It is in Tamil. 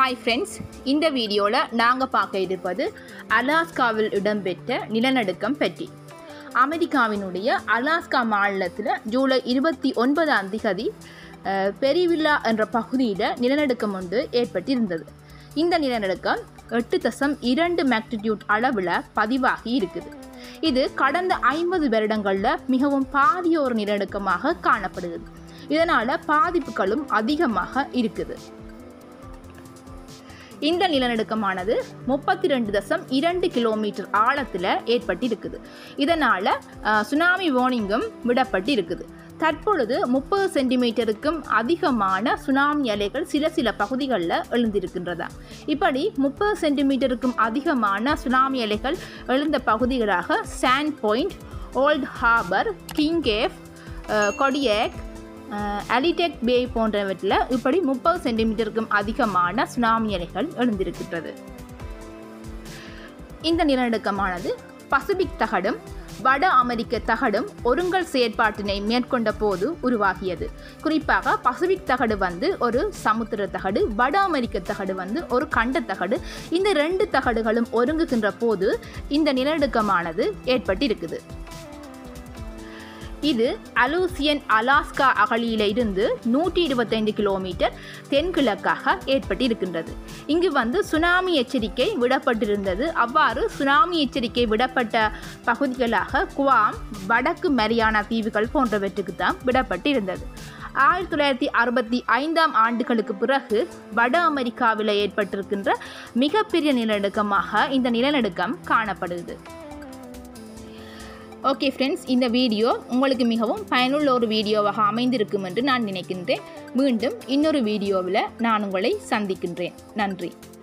ஹாய் ஃப்ரெண்ட்ஸ் இந்த வீடியோவில் நாங்கள் பார்க்க இருப்பது அலாஸ்காவில் இடம்பெற்ற நிலநடுக்கம் பற்றி அமெரிக்காவினுடைய அலாஸ்கா மாநிலத்தில் ஜூலை இருபத்தி ஒன்பதாம் திகதி அஹ், பெரிவில்லா என்ற பகுதியில் நிலநடுக்கம் ஒன்று ஏற்பட்டிருந்தது இந்த நிலநடுக்கம் எட்டு தசம் இரண்டு மேக்னிடியூட் அளவில் பதிவாகி இருக்குது இது கடந்த ஐம்பது வருடங்களில் மிகவும் பாரிய ஒரு நிலநடுக்கமாக காணப்படுகிறது இதனால் பாதிப்புகளும் அதிகமாக இருக்குது இந்த நிலநடுக்கமானது முப்பத்தி ரெண்டு தசம் இரண்டு கிலோமீட்டர் ஆழத்தில் ஏற்பட்டிருக்குது இதனால் சுனாமி வார்னிங்கும் விடப்பட்டு இருக்குது தற்பொழுது முப்பது சென்டிமீட்டருக்கும் அதிகமான சுனாமி அலைகள் சில சில பகுதிகளில் எழுந்திருக்கின்றதா இப்படி முப்பது சென்டிமீட்டருக்கும் அதிகமான சுனாமி அலைகள் எழுந்த பகுதிகளாக Sand Point Old Harbor King Cove Kodiak Alitak Bay போன்றவற்றில் இப்படி முப்பது சென்டிமீட்டருக்கும் அதிகமான சுனாமி அலைகள் எழுந்திருக்கின்றது இந்த நிலநடுக்கமானது பசிபிக் தகடும் வட அமெரிக்க தகடும் ஒருங்கல் செயற்பாட்டினை மேற்கொண்ட போது உருவாகியது குறிப்பாக பசிபிக் தகடு வந்து ஒரு சமுத்திர தகடு வட அமெரிக்க தகடு வந்து ஒரு கண்ட தகடு இந்த ரெண்டு தகடுகளும் ஒருங்குகின்ற போது இந்த நிலநடுக்கமானது ஏற்பட்டிருக்குது இது அலூசியன் அலாஸ்கா அகழியில இருந்து நூற்றி இருபத்தைந்து கிலோமீட்டர் தென்கிழக்காக ஏற்பட்டிருக்கின்றது இங்கு வந்து சுனாமி எச்சரிக்கை விடப்பட்டிருந்தது அவ்வாறு சுனாமி எச்சரிக்கை விடப்பட்ட பகுதிகளாக குவாம் வடக்கு மரியானா தீவுகள் போன்றவற்றுக்கு தான் விடப்பட்டிருந்தது ஆயிரத்தி தொள்ளாயிரத்தி அறுபத்தி ஐந்தாம் ஆண்டுகளுக்கு பிறகு வட அமெரிக்காவில் ஏற்பட்டிருக்கின்ற மிகப்பெரிய நிலநடுக்கமாக இந்த நிலநடுக்கம் காணப்படுது ஓகே ஃப்ரெண்ட்ஸ் இந்த வீடியோ உங்களுக்கு மிகவும் பயனுள்ள ஒரு வீடியோவாக அமைந்திருக்கும் என்று நான் நினைக்கின்றேன் மீண்டும் இன்னொரு வீடியோவில் நான் உங்களை சந்திக்கின்றேன் நன்றி